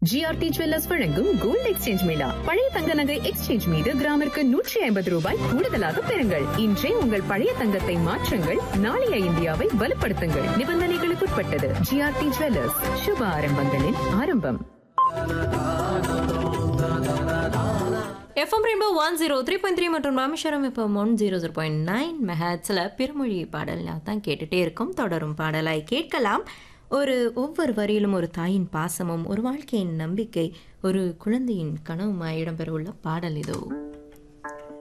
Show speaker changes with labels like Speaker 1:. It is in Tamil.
Speaker 1: ஜிஆர்டி ஜுவல்லர்ஸ் வழங்கும் கோல்டு எக்ஸ்சேஞ்ச் மேளா பழைய தங்க நகை எக்ஸ்சேஞ்ச் மீது கிராமிற்கு நூற்றி ஐம்பது ரூபாய் கூடுதலாக பெறுங்கள் இன்றே உங்கள் பழைய தங்கத்தை மாற்றுங்கள் நாளைய இந்தியாவை வலுப்படுத்துங்கள் நிபந்தனைகளுக்குட்பட்டது ஜிஆர்டி ஜுவல்லர்ஸ் சுப ஆரம்பங்களின் ஆரம்பம்
Speaker 2: FM Rainbow one zero three point three மற்றும் ராமேஸ்வரம் இப்போ one zero zero point nine மெஹாட்ஸில் பிறமொழி பாடலாம் தான் கேட்டுகிட்டே இருக்கும் தொடரும் பாடலாய் கேட்கலாம் ஒரு ஒவ்வொரு வரியிலும் ஒரு தாயின் பாசமும் ஒரு வாழ்க்கையின் நம்பிக்கை ஒரு குழந்தையின் கனவுமாய் இடம்பெற உள்ள பாடல் இதோ